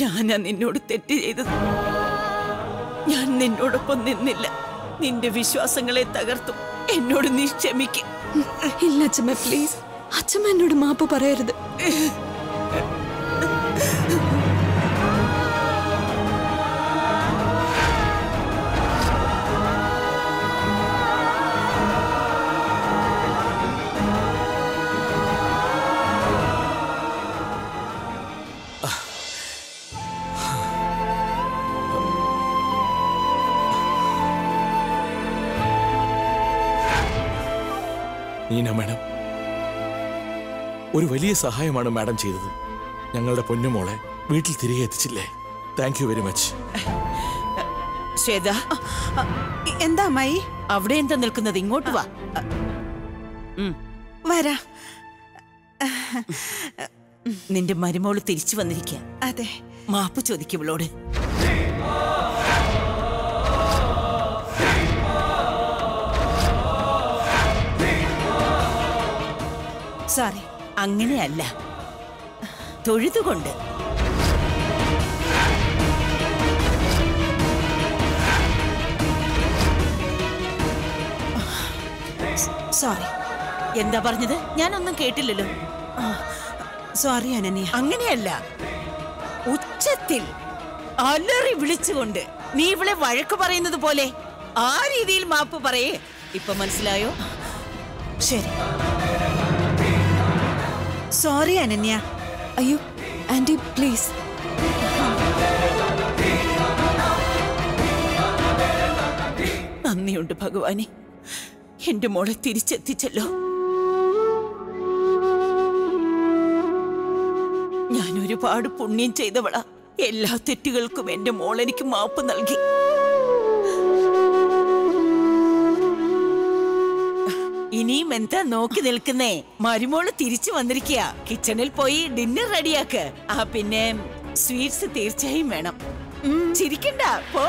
ഞാനാ നിന്നോട് തെറ്റ് ചെയ്തത് ഞാൻ നിന്നോടൊപ്പം നിന്നില്ല നിന്റെ വിശ്വാസങ്ങളെ തകർത്തു എന്നോട് നീ ക്ഷമിക്കും ഇല്ല അച്ഛമ്മ പ്ലീസ് അച്ഛമ്മ എന്നോട് മാപ്പ് പറയരുത് നീന മാഡം ഒരു വലിയ സഹായമാണ് മാഡം ചെയ്തത് ഞങ്ങളുടെ പൊന്നുമോളെ വീട്ടിൽ തിരികെ എത്തിച്ചില്ലേ thank you very much Shweta എന്താ അമ്മായി അവിടെ എന്താ നിൽക്കുന്നത് ഇങ്ങോട്ട് വാ വരാ നിന്റെ മരുമോള് തിരിച്ചു വന്നിരിക്കുക അതെ മാപ്പ് ചോദിക്കുവളോട് സോറി അങ്ങനെയല്ല തൊഴുതുകൊണ്ട് സോറി എന്താ പറഞ്ഞത് ഞാനൊന്നും കേട്ടില്ലല്ലോ സോറി അനന്യ അങ്ങനെയല്ല ഉച്ചത്തിൽ അലറി വിളിച്ചുകൊണ്ട് നീ ഇവളെ വഴക്ക് പറയുന്നത് പോലെ ആ രീതിയിൽ മാപ്പ് പറയേ ഇപ്പൊ മനസ്സിലായോ ശരി സോറി അനന്യ അയ്യോ ആന്റി പ്ലീസ് നന്ദിയുണ്ട് ഭഗവാനെ എന്റെ മോളെ തിരിച്ചെത്തിച്ചല്ലോ ഞാൻ ഒരുപാട് പുണ്യം ചെയ്തവളാ എല്ലാ തെറ്റുകൾക്കും എന്റെ മോൾ എനിക്ക് മാപ്പ് നൽകി ഇനിയും എന്താ നോക്കി നിൽക്കുന്നേ മരുമോള് തിരിച്ചു വന്നിരിക്കുക കിച്ചണിൽ പോയി ഡിന്നർ റെഡിയാക്ക് ആ പിന്നെ സ്വീറ്റ്സ് തീർച്ചയായും വേണം ചിരിക്കണ്ട പോ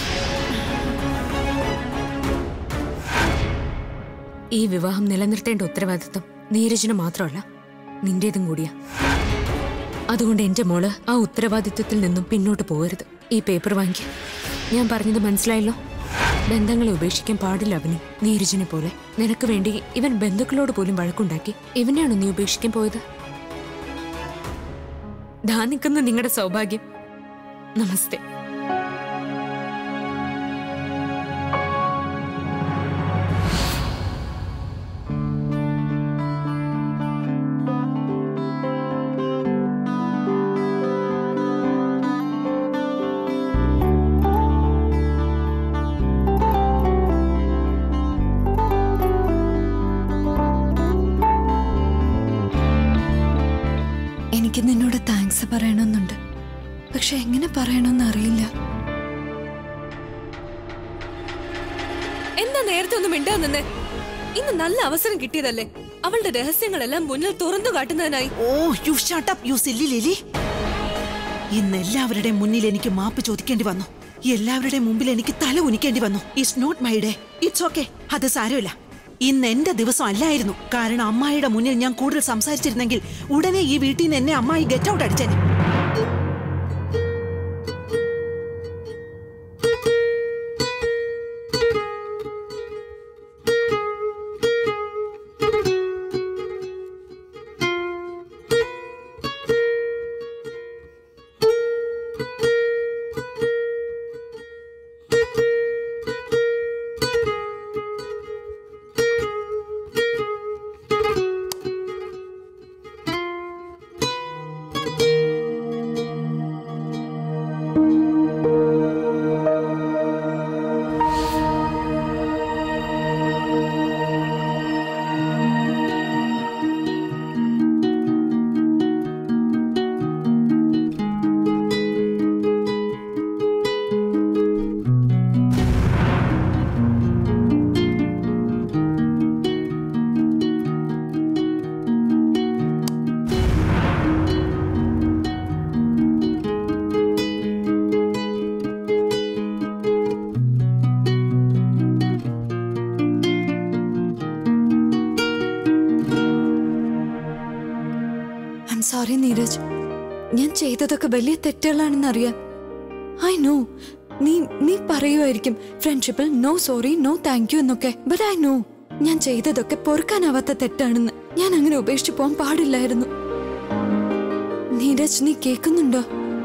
ഈ വിവാഹം നിലനിർത്തേണ്ട ഉത്തരവാദിത്വം നീരജിന് മാത്രമല്ല നിന്റേതും കൂടിയാ അതുകൊണ്ട് എന്റെ മോള് ആ ഉത്തരവാദിത്വത്തിൽ നിന്നും പിന്നോട്ട് പോകരുത് ഈ പേപ്പർ വാങ്ങിക്ക ഞാൻ പറഞ്ഞത് മനസ്സിലായല്ലോ ബന്ധങ്ങളെ ഉപേക്ഷിക്കാൻ പാടില്ല അവന് നീരജിനെ പോലെ നിനക്ക് വേണ്ടി ഇവൻ ബന്ധുക്കളോട് പോലും വഴക്കുണ്ടാക്കി ഇവനെയാണോ നീ ഉപേക്ഷിക്കാൻ പോയത് ദാ നിൽക്കുന്ന നിങ്ങളുടെ സൗഭാഗ്യം നമസ്തേ എനിക്ക് നിന്നോട് താങ്ക്സ് പറയണമെന്നുണ്ട് പക്ഷെ എങ്ങനെ പറയണമെന്ന് അറിയില്ല എന്താ നേരത്തെ ഒന്നും മിണ്ടാ നിന്നെ ഇന്ന് നല്ല അവസരം കിട്ടിയതല്ലേ അവളുടെ രഹസ്യങ്ങളെല്ലാം മുന്നിൽ തുറന്നു കാട്ടുന്നതിനായി oh you shut up you silly Lily ഇന്ന് എല്ലാവരുടെയും മുന്നിൽ എനിക്ക് മാപ്പ് ചോദിക്കേണ്ടി വന്നു എല്ലാവരുടെയും മുമ്പിൽ എനിക്ക് തല ഉനിക്കേണ്ടി വന്നു it's not my day it's okay അത് സാരമില്ല ഇന്ന് എന്റെ ദിവസം അല്ലായിരുന്നു കാരണം അമ്മായിയുടെ മുന്നിൽ ഞാൻ കൂടുതൽ സംസാരിച്ചിരുന്നെങ്കിൽ ഉടനെ ഈ വീട്ടിൽ നിന്ന് എന്നെ അമ്മായി ഗെറ്റ് ഔട്ട് അടിച്ചേനെ ഐം സോറി നീരജ് ഞാൻ ചെയ്തതൊക്കെ വലിയ തെറ്റുകളാണെന്ന് അറിയാം ഐ നോ നീ നീ പറയുമായിരിക്കും ഫ്രണ്ട്ഷിപ്പിൽ no sorry no thank you എന്നൊക്കെ ബട്ട് ഐ നോ ഞാൻ ചെയ്തതൊക്കെ പൊറുക്കാനാവാത്ത തെറ്റാണെന്ന് ഞാൻ അങ്ങനെ ഉപേക്ഷിച്ചു പോകാൻ പാടില്ലായിരുന്നു നീരജ് നീ കേൾക്കുന്നുണ്ടോ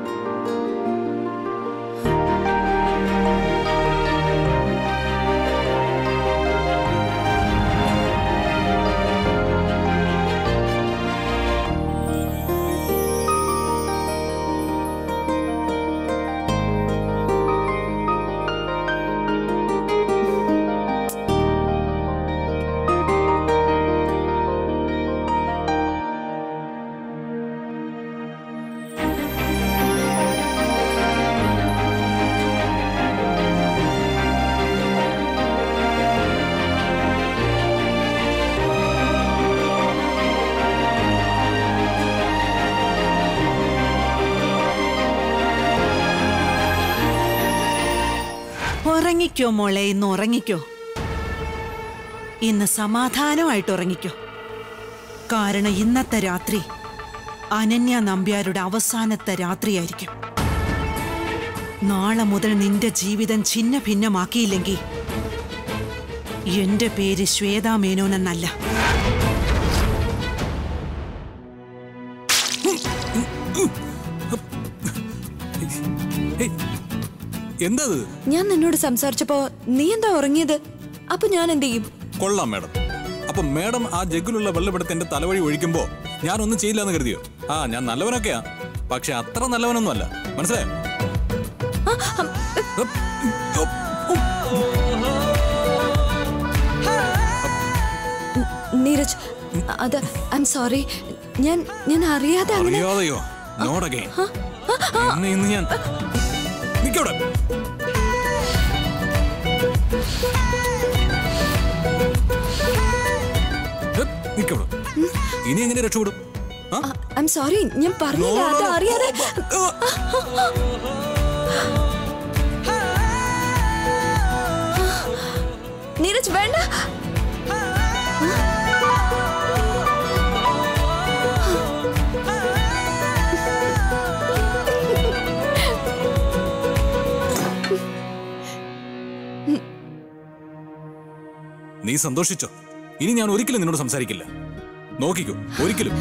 ഉറങ്ങിക്കോ മോളെ ഇന്ന് ഉറങ്ങിക്കോ ഇന്ന് സമാധാനമായിട്ട് ഉറങ്ങിക്കോ കാരണം ഇന്നത്തെ രാത്രി അനന്യ നമ്പ്യാരുടെ അവസാനത്തെ രാത്രിയായിരിക്കും നാളെ മുതൽ നിന്റെ ജീവിതം ഛിന്ന ഭിന്നമാക്കിയില്ലെങ്കിൽ എന്റെ പേര് ശ്വേതാ മേനോൻ എന്നല്ല എന്തത് ഞാൻ നിന്നോട് സംസാരിച്ചപ്പോ നീ എന്താ ഉറങ്ങിയത് അപ്പൊ ഞാൻ എന്ത് ചെയ്യും കൊള്ളാം മാഡം അപ്പൊ മാഡം ആ ജഗ്ഗിലുള്ള വെള്ളമെടുത്ത് എന്റെ തലവഴി ഒഴിക്കുമ്പോ ഞാൻ ഒന്നും ചെയ്യില്ല എന്ന് കരുതിയോ ആ ഞാൻ നല്ലവനൊക്കെയാ പക്ഷെ അത്ര നല്ലവനൊന്നും അല്ല മനസ്സിലായോ നീരജ് അത് ഐ എം സോറി ഞാൻ ഞാൻ അറിയാതെ അങ്ങനെ അറിയാതെയോ നോടകെ ഇന്ന് ഇന്ന് ഞാൻ നിക്കവിടെ നിക്കവിടെ ഇനി എങ്ങനെ രക്ഷപ്പെടും ആ? ഐ എം സോറി ഞാൻ പറഞ്ഞില്ല അത് അറിയാതെ നീരജ് വേണ്ട നീ സന്തോഷിച്ചോ ഇനി ഞാൻ ഒരിക്കലും നിന്നോട് സംസാരിക്കില്ല നോക്കിക്കോ ഒരിക്കലും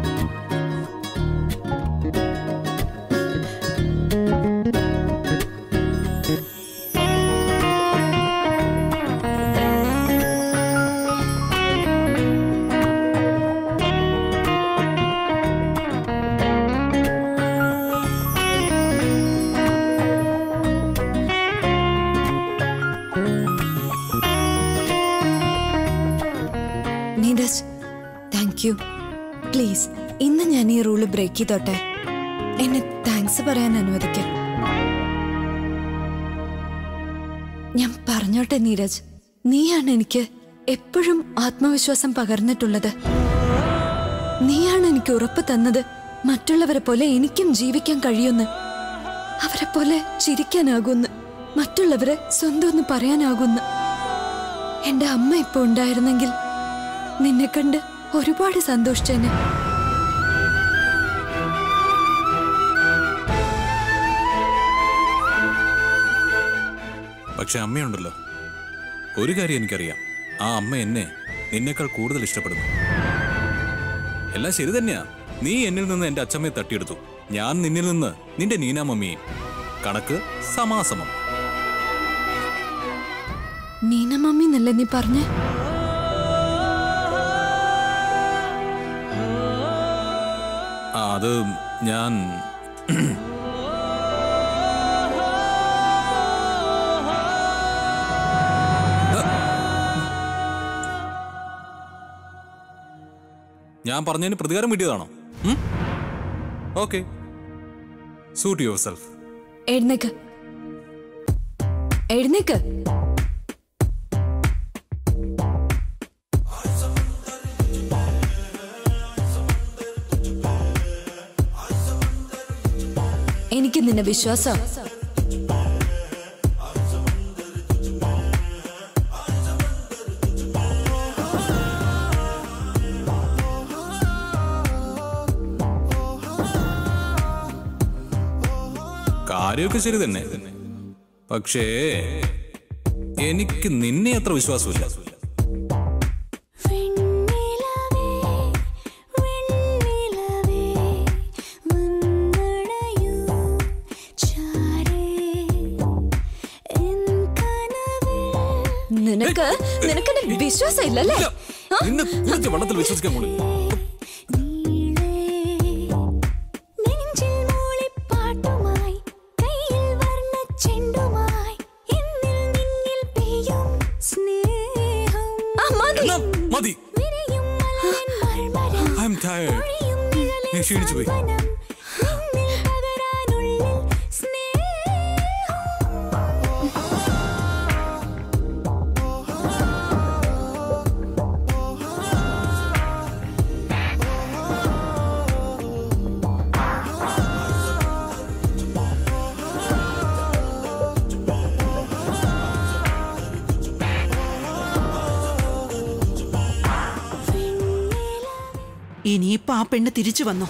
നീരജ് താങ്ക് യു പ്ലീസ് ഇന്ന് ഞാൻ ഈ റൂള് ബ്രേക്ക് ചെയ്തോട്ടെ എന്നെ താങ്ക്സ് പറയാൻ അനുവദിക്ക ഞാൻ പറഞ്ഞോട്ടെ നീരജ് നീയാണ് എനിക്ക് എപ്പോഴും ആത്മവിശ്വാസം പകർന്നിട്ടുള്ളത് നീയാണ് എനിക്ക് ഉറപ്പ് തന്നത് മറ്റുള്ളവരെ പോലെ എനിക്കും ജീവിക്കാൻ കഴിയുമെന്ന് അവരെ പോലെ ചിരിക്കാനാകുമെന്ന് മറ്റുള്ളവരെ സ്വന്തം ഒന്ന് പറയാനാകുമെന്ന് എന്റെ അമ്മ ഇപ്പൊ ഉണ്ടായിരുന്നെങ്കിൽ നിന്നെ കണ്ട് ഒരുപാട് സന്തോഷിച്ചേനെ പക്ഷെ അമ്മയുണ്ടല്ലോ ഒരു കാര്യം എനിക്കറിയാം ആ അമ്മ എന്നെ നിന്നേക്കാൾ കൂടുതൽ ഇഷ്ടപ്പെടുന്നു എല്ലാം ശരി തന്നെയാ നീ എന്നിൽ നിന്ന് എന്റെ അച്ഛമ്മയെ തട്ടിയെടുത്തു ഞാൻ നിന്നിൽ നിന്ന് നിന്റെ നീന മമ്മിയെയും കണക്ക് സമാസമം നീന മമ്മി എന്നല്ലേ നീ പറഞ്ഞേ ആ അത് ഞാൻ ഞാൻ പറഞ്ഞതിന് പ്രതികാരം കിട്ടിയതാണോ ഓക്കെ സൂട്ട് യുവർ സെൽഫ് എഴുന്നേക്ക് എഴുന്നേക്ക് എനിക്ക് നിന്നെ വിശ്വാസം കാര്യമൊക്കെ ശരി തന്നെ പക്ഷേ എനിക്ക് നിന്നെ അത്ര വിശ്വാസമില്ല വെണ്ണിലവേ വെണ്ണിലവേ വന്നണയൂ ചാരേ എൻ കനവിൽ നിനക്ക് നിനക്ക് എന്നെ വിശ്വാസം ഇല്ലല്ലേ നിന്നെ കുറിച്ച് വെള്ളത്തിൽ വിശ്വസിക്കാൻ കൊള്ളില്ല നീളേ നെഞ്ചിൽ മൂളിപ്പാട്ടുമായി കയ്യിൽ വർണ്ണച്ചെണ്ടുമായി എന്നിൽ നിന്നിൽ പെയ്യും സ്നേഹം ആ, മതി. എന്നാ മതി വിരിയും മലരിൻ മർമരം ഐ എം ടയർഡ് ഒഴിയും നിഴലിൻ ഞാൻ ക്ഷീണിച്ചു പോയി. സാന്ത്വനം. നിന്നിൽ പകരാനുള്ളിൽ സ്നേഹം ഇനിയിപ്പോ ആ പെണ്ണ് തിരിച്ചു വന്നു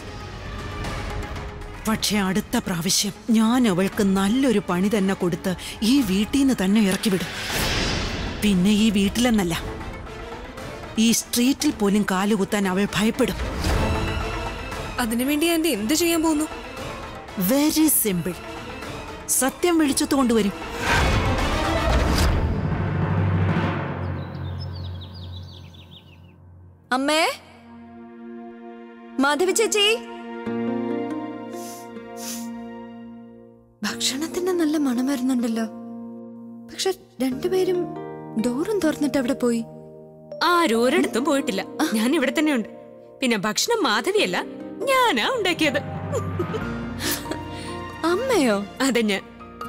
പക്ഷെ അടുത്ത പ്രാവശ്യം ഞാൻ അവൾക്ക് നല്ലൊരു പണി തന്നെ കൊടുത്ത് ഈ വീട്ടിൽ നിന്ന് തന്നെ ഇറക്കി വിടും പിന്നെ ഈ വീട്ടിലെന്നല്ല ഈ സ്ട്രീറ്റിൽ പോലും കാലുകുത്താൻ അവൾ ഭയപ്പെടും അതിനുവേണ്ടി ആന്റി എന്ത് ചെയ്യാൻ പോകുന്നു വെരി സിമ്പിൾ സത്യം വിളിച്ചത് കൊണ്ടുവരും അമ്മേ മാധവി ചേച്ചി ഭക്ഷണത്തിന് നല്ല മണം വരുന്നുണ്ടല്ലോ പക്ഷെ രണ്ടുപേരും ഡോറും തുറന്നിട്ട് അവിടെ പോയി ആരും ഒരിടത്തും പോയിട്ടില്ല ഞാൻ ഇവിടെ തന്നെ ഉണ്ട് പിന്നെ ഭക്ഷണം മാധവിയല്ല ഞാനാ ഉണ്ടാക്കിയത് അമ്മയോ അതെ ഞാൻ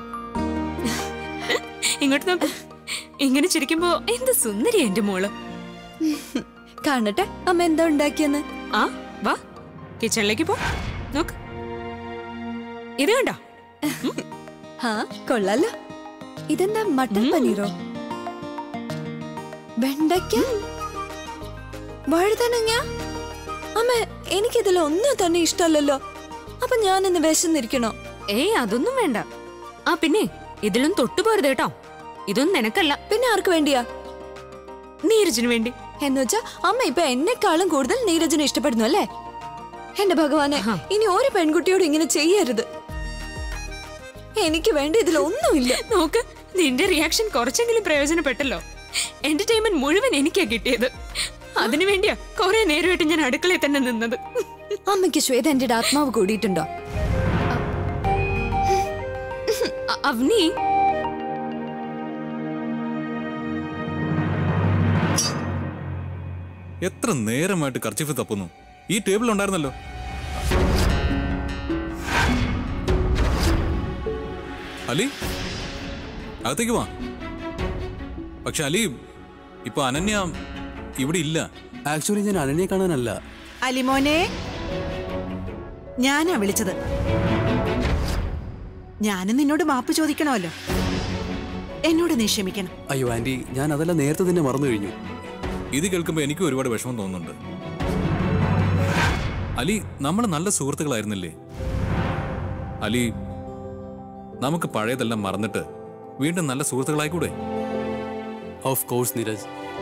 ഇങ്ങോട്ട് നോക്ക് ഇങ്ങനെ ചിരിക്കുമ്പോ എന്ത് സുന്ദരി എന്റെ മോള് കാണട്ടെ അമ്മ എന്താ ഉണ്ടാക്കിയെന്ന് ആ വാ കിച്ചണിലേക്ക് പോ നോക്ക് ഇത് കണ്ടോ ഹാ കൊള്ളാലോ ഇതെന്താ മട്ടൻ പനീറോ വെണ്ടയ്ക്ക വഴുതനങ്ങ അമ്മ എനിക്കിതിൽ ഒന്നും തന്നെ ഇഷ്ടമല്ലല്ലോ അപ്പൊ ഞാൻ ഇന്ന് വിശന്നിരിക്കണോ ഏയ് അതൊന്നും വേണ്ട ആ പിന്നെ ഇതിലും തൊട്ടുപോരുത് കേട്ടോ ഇതൊന്നും നിനക്കല്ല പിന്നെ ആർക്ക് വേണ്ടിയാ നീരജിന് വേണ്ടി എന്ന് വെച്ചാ അമ്മ ഇപ്പൊ എന്നെക്കാളും കൂടുതൽ നീരജിനെ ഇഷ്ടപ്പെടുന്നു അല്ലേ എന്റെ ഭഗവാനെ ആഹാ. ഇനി ഒരു പെൺകുട്ടിയോട് ഇങ്ങനെ ചെയ്യരുത് എനിക്ക് വേണ്ട ഇതിലൊന്നുമില്ല നോക്ക് നിന്റെ റിയാക്ഷൻ കുറച്ചെങ്കിലും പ്രയോജനപ്പെട്ടല്ലോ എന്റർടൈൻമെന്റ് മുഴുവൻ എനിക്കാ കിട്ടിയത് അതിനു വേണ്ടിയാ കുറെ നേരമായിട്ട് ഞാൻ അടുക്കളയിൽ തന്നെ നിന്നത് അമ്മയ്ക്ക് ശ്വേത എന്റെ ആത്മാവ് കൂടിയിട്ടുണ്ടോ അ- അവനി എത്ര നേരമായിട്ട് കർച്ചിഫ് തപ്പുന്നു ഈ ടേബിൾ ഉണ്ടായിരുന്നല്ലോ അലി അകത്തേക്ക് വാ പക്ഷെ അലി ഇപ്പൊ അനന്യ ഇവിടെ ഇല്ല ആക്ച്വലി ഞാൻ അനന്യെ കാണാനല്ല അലിമോനെ ഞാനാ വിളിച്ചത് ഞാനും നിന്നോട് മാപ്പ് ചോദിക്കണമല്ലോ എന്നോട് നീ ക്ഷമിക്കണം അയ്യോ ആന്റി ഞാൻ അതെല്ലാം നേരത്തെ തന്നെ മറന്നു കഴിഞ്ഞു ഇത് കേൾക്കുമ്പോൾ എനിക്കും ഒരുപാട് വിഷമം തോന്നുന്നുണ്ട് അലി നമ്മൾ നല്ല സുഹൃത്തുക്കളായിരുന്നില്ലേ അലി നമുക്ക് പഴയതെല്ലാം മറന്നിട്ട് വീണ്ടും നല്ല സുഹൃത്തുക്കളായിക്കൂടെ ഓഫ് കോഴ്സ് നീരജ്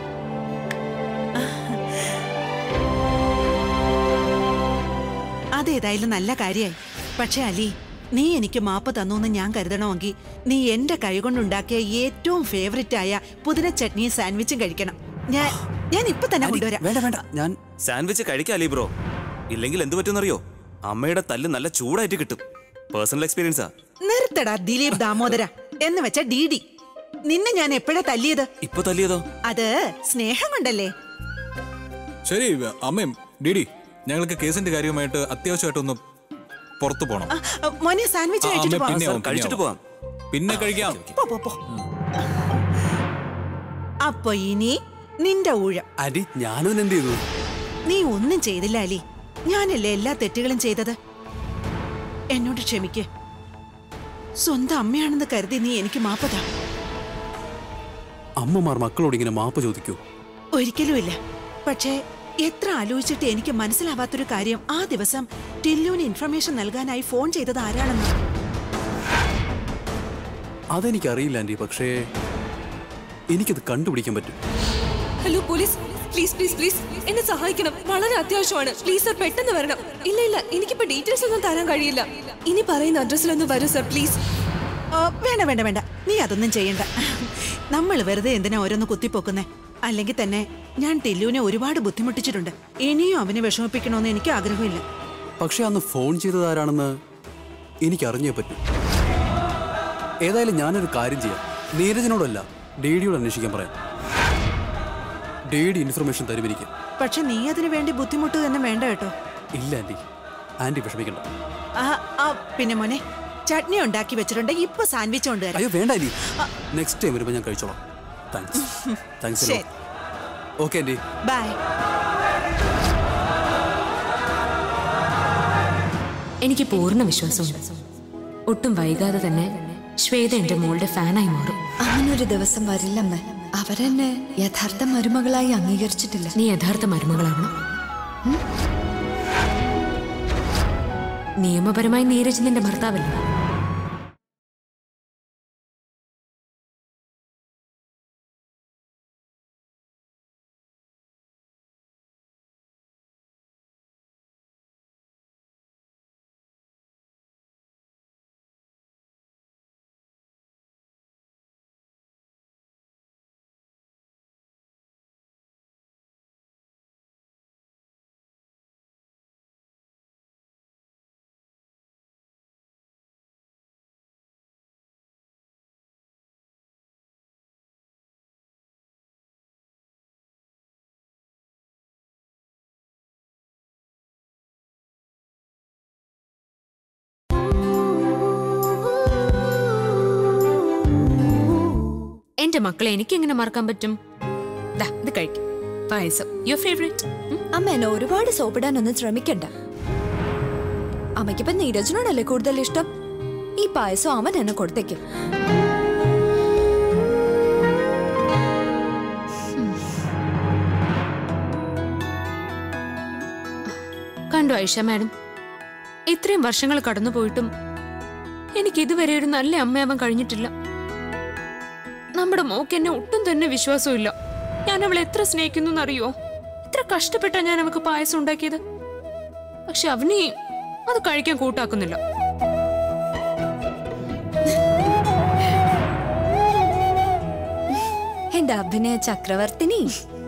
അതേതായാലും നല്ല കാര്യായി പക്ഷെ അലി നീ എനിക്ക് മാപ്പ് തന്നു ഞാൻ കരുതണമെങ്കിൽ നീ എന്റെ കൈകൊണ്ടുണ്ടാക്കിയ ഏറ്റവും ഫേവററ്റ് ആയ പുതിന ചട്നിയും സാൻഡ്വിച്ചും കഴിക്കണം ഞാൻ ഞാൻ ഇപ്പൊ തന്നെ കൊണ്ടുവരാം വേണ്ട വേണ്ട ഞാൻ സാൻഡ്വിച്ച് കഴിക്കാലേ ബ്രോ ഇല്ലെങ്കിൽ എന്ത് പറ്റുമെന്നറിയോ അമ്മയുടെ തല്ല് നല്ല ചൂടായിട്ട് കിട്ടും പേഴ്സണൽ എക്സ്പീരിയൻസാ നിർത്തടാ ദിലീപ് ദാമോദര എന്ന് വെച്ച ഡി ഡി നിന്നെ ഞാൻ എപ്പോഴാ തല്ലിയത് ഇപ്പൊ തല്ലിയതോ അത് സ്നേഹം കൊണ്ടല്ലേ ശരി അമ്മയും ഡിഡി ഞങ്ങൾക്ക് കേസിന്റെ കാര്യമായിട്ട് അത്യാവശ്യമായിട്ടൊന്ന് പുറത്തു പോണം ആ, ആ, മോനെ സാൻഡ്വിച്ച് ആ, കഴിച്ചിട്ട് അമ്മേ, പോവാം പിന്നെ ആവും, പിന്നെ കഴിച്ചിട്ട് ആവും. പോവാം പിന്നെ കഴിക്കാം പോ, പോ, പോ. അപ്പൊ ഇനി നിന്റെ ഊഴം ആന്റി ഞാനും എന്ത് ചെയ്തു നീ ഒന്നും ചെയ്തില്ല അലി ഞാനല്ലേ എല്ലാ തെറ്റുകളും ചെയ്തത് എന്നോട് ക്ഷമിക്ക് സ്വന്തം അമ്മയാണെന്ന് കരുതി നീ എനിക്ക് മാപ്പതാ അമ്മമാർ മക്കളോട് ഇങ്ങനെ മാപ്പ് ചോദിക്കൂ ഒരിക്കലുമില്ല പക്ഷേ എത്ര ആലോചിച്ചിട്ട് എനിക്ക് മനസ്സിലാവാത്തൊരു കാര്യം ആ ദിവസം ടില്ലുവിന് ഇൻഫർമേഷൻ നൽകാനായി ഫോൺ ചെയ്തത് ആരാണെന്ന് അതെനിക്കറിയില്ല ആൻറ്റി പക്ഷേ എനിക്കത് കണ്ടുപിടിക്കാൻ പറ്റും hello police please please please എന്നെ സഹായിക്കണം വളരെ അത്യാവശ്യമാണ് പ്ലീസ് സർ പെട്ടെന്ന് വരണം ഇല്ല ഇല്ല എനിക്കിപ്പോ ഡീറ്റെയിൽസ് ഒന്നും തരാൻ കഴിയില്ല ഇനി പറയുന്ന അഡ്രസ്സിലൊന്ന് വരൂ സർ പ്ലീസ് ഓ, വേണ്ട വേണ്ട വേണ്ട നീ അതൊന്നും ചെയ്യണ്ട നമ്മൾ വെറുതെ എന്തിനാ ഓരോന്ന് കുത്തിപ്പോക്കുന്നേ അല്ലെങ്കിൽ തന്നെ ഞാൻ ടില്ലുവിനെ ഒരുപാട് ബുദ്ധിമുട്ടിച്ചിട്ടുണ്ട് ഇനിയും അവനെ വിഷമിപ്പിക്കണമെന്ന് എനിക്ക് ആഗ്രഹമില്ല പക്ഷെ അന്ന് ഫോൺ ചെയ്തത് ആരാണെന്ന് എനിക്ക് അറിഞ്ഞേ പറ്റൂ ഏതായാലും ഞാനൊരു കാര്യം ചെയ്യാം നീരജിനോടല്ല ഡേഡിയോട് അന്വേഷിക്കാൻ പറയാം ഡേഡി ഇൻഫർമേഷൻ തരും എനിക്ക് പക്ഷെ നീ അതിനു വേണ്ടി ബുദ്ധിമുട്ട് തന്നെ വേണ്ട കേട്ടോ ഇല്ല ആൻറ്റി ആൻറ്റി വിഷമിക്കണ്ട ആ ആ പിന്നെ മോനെ ചട്നി ഉണ്ടാക്കി വെച്ചിട്ടുണ്ട് ഇപ്പൊ സാൻഡ്വിച്ച് കൊണ്ടുവരാം അയ്യോ വേണ്ട ആൻറ്റി നെക്സ്റ്റ് ടൈം വരുമ്പോൾ ഞാൻ കഴിച്ചോളാം താങ്ക്സ് താങ്ക്സ് ശരി. ഓക്കെ ആൻറ്റി ബൈ എനിക്ക് പൂർണ്ണ വിശ്വാസമുണ്ട് ഒട്ടും വൈകാതെ തന്നെ ശ്വേത എന്റെ മോളുടെ ഫാനായി മാറും അങ്ങനൊരു ദിവസം വരില്ലമ്മ അവരെന്നെ യഥാർത്ഥ മരുമകളായി അംഗീകരിച്ചിട്ടില്ല നീ യഥാർത്ഥ മരുമകളാവണം ഉം? നിയമപരമായി നീരജ് നിന്റെ ഭർത്താവല്ല എന്റെ മക്കളെ എനിക്ക് എങ്ങനെ മറക്കാൻ പറ്റും ദാ, ഇത് കഴിക്കും പായസം യുവർ ഫേവറേറ്റ് അമ്മ എന്നെ ഒരുപാട് സോപ്പിടാനൊന്നും ശ്രമിക്കണ്ട അമ്മയ്ക്കിപ്പോ നീരജിനോടല്ലേ കൂടുതൽ ഇഷ്ടം ഈ പായസം അവൻ എന്നെ കൊടുത്തേക്കും കണ്ടു ഐഷ മാഡം ഇത്രയും വർഷങ്ങൾ കടന്നു പോയിട്ടും എനിക്ക് ഇതുവരെ ഒരു നല്ല അമ്മയാവാൻ കഴിഞ്ഞിട്ടില്ല നമ്മുടെ മോക്ക് എന്നെ ഒട്ടും തന്നെ വിശ്വാസമില്ല ഞാൻ അവളെ എത്ര സ്നേഹിക്കുന്നു എന്നറിയോ എത്ര കഷ്ടപ്പെട്ടാ ഞാൻ അവൾക്ക് പായസം ഉണ്ടാക്കിയത് പക്ഷെ അവനീ അത് കഴിക്കാൻ കൂട്ടാക്കുന്നില്ല എന്റെ അഭിനയ ചക്രവർത്തിനി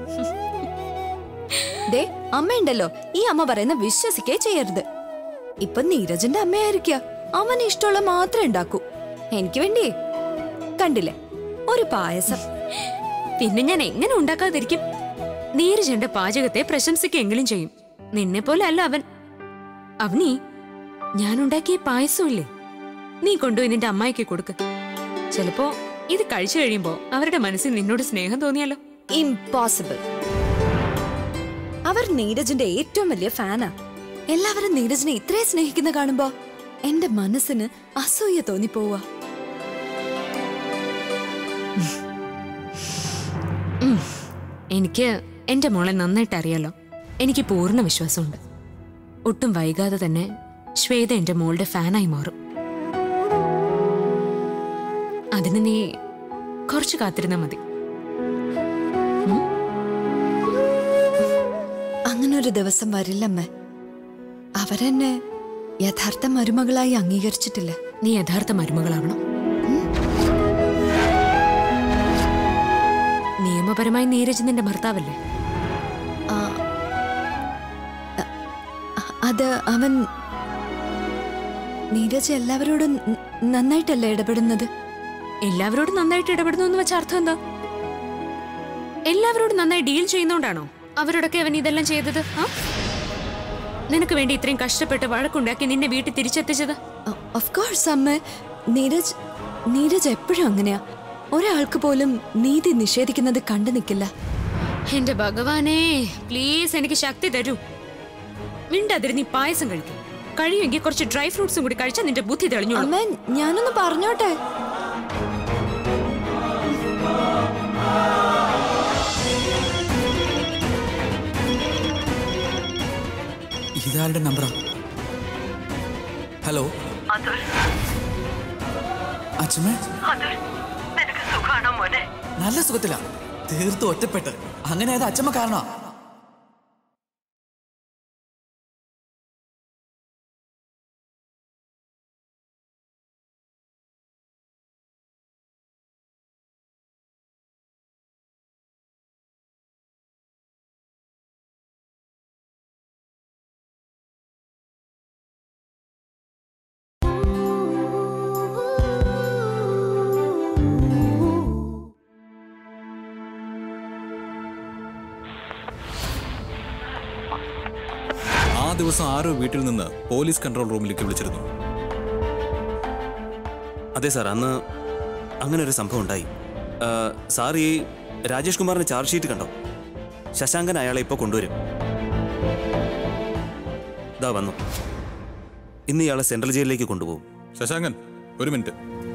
ദേ അമ്മയുണ്ടല്ലോ ഈ അമ്മ പറയുന്ന വിശ്വസിക്കേ ചെയ്യരുത് ഇപ്പൊ നീരജിന്റെ അമ്മയായിരിക്ക അവന് ഇഷ്ടമുള്ള മാത്രമേ ഉണ്ടാക്കൂ എനിക്ക് വേണ്ടിയേ കണ്ടില്ലേ ഒരു പായസം പിന്നെ ഞാൻ എങ്ങനെ ഉണ്ടാക്കാതിരിക്കും നീരജ് എന്റെ പാചകത്തെ പ്രശംസിക്കെങ്കിലും ചെയ്യും നിന്നെ പോലെ അല്ല അവൻ അവനീ ഞാൻ ഉണ്ടാക്കിയ പായസമില്ലേ നീ കൊണ്ടുപോയി നിന്റെ അമ്മായിക്ക് കൊടുക്ക് ചിലപ്പോ ഇത് കഴിച്ചു കഴിയുമ്പോ അവരുടെ മനസ്സിൽ നിന്നോട് സ്നേഹം തോന്നിയാലോ ഇംപോസിബിൾ അവർ നീരജിന്റെ ഏറ്റവും വലിയ ഫാനാ എല്ലാവരും നീരജിനെ ഇത്രയും സ്നേഹിക്കുന്ന കാണുമ്പോ എന്റെ മനസ്സിന് അസൂയ തോന്നിപ്പോവാ എനിക്ക് എന്റെ മോളെ നന്നായിട്ട് അറിയാലോ എനിക്ക് പൂർണ്ണ വിശ്വാസമുണ്ട് ഒട്ടും വൈകാതെ തന്നെ ശ്വേത എന്റെ മോളുടെ ഫാനായി മാറും അതിന് നീ കുറച്ച് കാത്തിരുന്നാ മതി അങ്ങനൊരു ദിവസം വരില്ലമ്മ അവരെന്നെ യഥാർത്ഥ മരുമകളായി അംഗീകരിച്ചിട്ടില്ല നീ യഥാർത്ഥ മരുമകളാവണം നിയമപരമായി നീരജ് നിന്റെ ഭർത്താവല്ലേ ആ, അ- അത് അവൻ നീരജ് എല്ലാവരോടും ന- നന്നായിട്ടല്ലേ ഇടപെടുന്നത് എല്ലാവരോടും നന്നായിട്ട് ഇടപെടുന്നു എന്ന് വെച്ച അർത്ഥം എന്താ എല്ലാവരോടും നന്നായി ഡീൽ ചെയ്യുന്നോണ്ടാണോ അവരോടൊക്കെ അവൻ ഇതെല്ലാം ചെയ്തത് ആ നിനക്ക് വേണ്ടി ഇത്രയും കഷ്ടപ്പെട്ട് വഴക്കുണ്ടാക്കി നിന്നെ വീട്ടിൽ തിരിച്ചെത്തിച്ചത് ഓഫ് കോഴ്സ് അമ്മ നീരജ് നീരജ് എപ്പോഴും അങ്ങനെയാ ഒരാൾക്ക് പോലും നീതി നിഷേധിക്കുന്നത് കണ്ടു നിൽക്കില്ല എന്റെ ഭഗവാനേ പ്ലീസ് എനിക്ക് ശക്തി തരൂ മിണ്ടാതിരി നീ പായസം കഴിക്കും കഴിയുമെങ്കിൽ കുറച്ച് ഡ്രൈ ഫ്രൂട്ട്സും കൂടി കഴിച്ചാൽ നിന്റെ ബുദ്ധി തെളിഞ്ഞോളൂ അമ്മ ഞാനൊന്ന് പറഞ്ഞോട്ടെ ഇതാരുടെ നമ്പറാ ഹലോ അച്ഛമ്മേ നിനക്ക് സുഖാണോ മോനെ നല്ല സുഖത്തില തീർത്തും ഒറ്റപ്പെട്ട് അങ്ങനെ അത് അച്ഛമ്മ കാരണമാ ആ ദിവസം ആരോ വീട്ടിൽ നിന്ന് പോലീസ് കൺട്രോൾ റൂമിലേക്ക് വിളിച്ചിരുന്നു അതെ സാർ അന്ന് അങ്ങനെ ഒരു സംഭവം ഉണ്ടായി ആ, സാർ ഈ രാജേഷ് കുമാറിന്റെ ചാർജ് ഷീറ്റ് കണ്ടോ ശശാങ്കൻ അയാളെ ഇപ്പോൾ കൊണ്ടുവരും ഇതാ വന്നു ഇന്ന് ഇയാളെ സെൻട്രൽ ജയിലിലേക്ക് കൊണ്ടുപോകും ശശാങ്കൻ ഒരു മിനിറ്റ്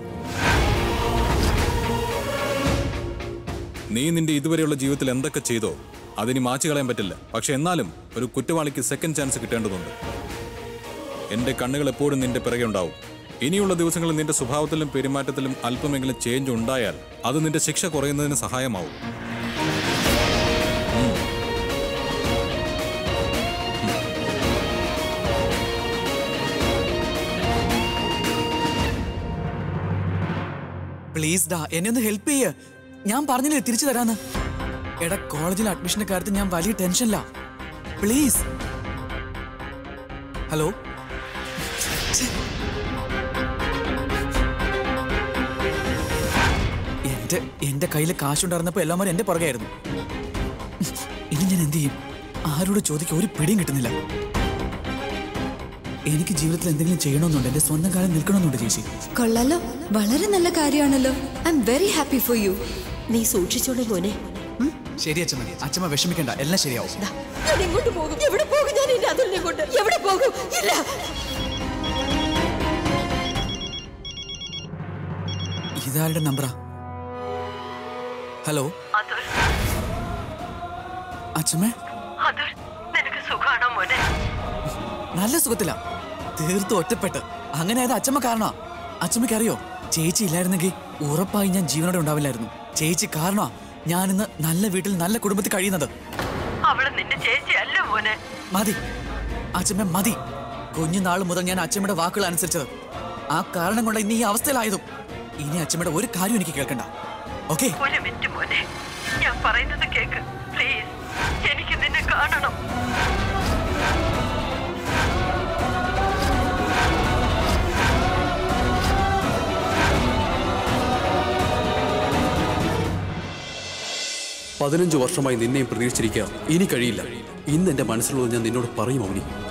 നീ നിന്റെ ഇതുവരെയുള്ള ജീവിതത്തിൽ എന്തൊക്കെ ചെയ്തോ അതിനി മാച്ചു കളയാൻ പറ്റില്ല പക്ഷെ എന്നാലും ഒരു കുറ്റവാളിക്ക് സെക്കൻഡ് ചാൻസ് കിട്ടേണ്ടതുണ്ട് എന്റെ കണ്ണുകൾ എപ്പോഴും നിന്റെ പിറകെ ഉണ്ടാവും ഇനിയുള്ള ദിവസങ്ങളിൽ നിന്റെ സ്വഭാവത്തിലും പെരുമാറ്റത്തിലും അല്പമെങ്കിലും ചേഞ്ച് ഉണ്ടായാൽ അത് നിന്റെ ശിക്ഷ കുറയുന്നതിന് സഹായമാവും പ്ലീസ് ഡാ എന്നെ ഒന്ന് ഹെൽപ്പ് ചെയ്യ ഞാൻ പറഞ്ഞില്ലേ തിരിച്ചു തരാന്ന് എടാ കോളേജിൽ അഡ്മിഷന്റെ കാര്യത്തിൽ ഞാൻ വലിയ ടെൻഷനില്ല പ്ലീസ് ഹലോ എന്റെ എന്റെ കയ്യിൽ കാശുണ്ടായിരുന്നപ്പോ എല്ലാവരും എന്റെ പുറകെയായിരുന്നു ഇനി ഞാൻ എന്ത് ചെയ്യും ആരോട് ചോദിക്കാൻ ഒരു പിടിയും കിട്ടുന്നില്ല എനിക്ക് ജീവിതത്തിൽ എന്തെങ്കിലും ചെയ്യണമെന്നുണ്ട് എന്റെ സ്വന്തം കാലം നിൽക്കണമെന്നുണ്ട് ചേച്ചി കൊള്ളാലോ വളരെ നല്ല കാര്യമാണല്ലോ I am very happy for you നീ സൂക്ഷിച്ചോളെ മോനെ ശരി അച്ഛമ്മ അച്ഛമ്മ വിഷമിക്കണ്ട എല്ലാം ശരിയാവും ഞാൻ എങ്ങോട്ട് പോകും എവിടെ പോകും ഞാൻ എന്റെ അതുലിനെ കൊണ്ട് എവിടെ പോകും ഇല്ല ഇതാരുടെ നമ്പറാ ഹലോ അച്ഛമ്മേ അതുൽ നിനക്ക് സുഖാണോ മോനെ നല്ല സുഖത്തില തീർത്തും ഒറ്റപ്പെട്ട് അങ്ങനെ അത് അച്ഛമ്മ കാരണമാ അച്ഛമ്മയ്ക്ക് അറിയോ ചേച്ചി ഇല്ലായിരുന്നെങ്കിൽ ഉറപ്പായി ഞാൻ ജീവനോടെ ഉണ്ടാവില്ലായിരുന്നു ചേച്ചി കാരണമാ ഞാനിന്ന് നല്ല വീട്ടിൽ നല്ല കുടുംബത്തിൽ കഴിയുന്നത് അവള് നിന്റെ ചേച്ചി അല്ല മോനെ മതി അച്ഛമ്മ മതി കുഞ്ഞുനാൾ മുതൽ ഞാൻ അച്ഛമ്മയുടെ വാക്കുകൾ അനുസരിച്ചത് ആ കാരണം കൊണ്ട് ഇന്ന് ഈ അവസ്ഥയിലായതും ഇനി അച്ഛമ്മയുടെ ഒരു കാര്യം എനിക്ക് കേൾക്കണ്ട ഓക്കെ ഒരു മിനിറ്റ് മോനെ ഞാൻ പറയുന്നത് കേക്ക് പ്ലീസ് എനിക്ക് നിന്നെ കാണണം പതിനഞ്ച് വർഷമായി നിന്നെയും പ്രതീക്ഷിച്ചിരിക്കുക ഇനി കഴിയില്ല ഇന്ന് എന്റെ മനസ്സിലുള്ളത് ഞാൻ നിന്നോട് പറയും അവനി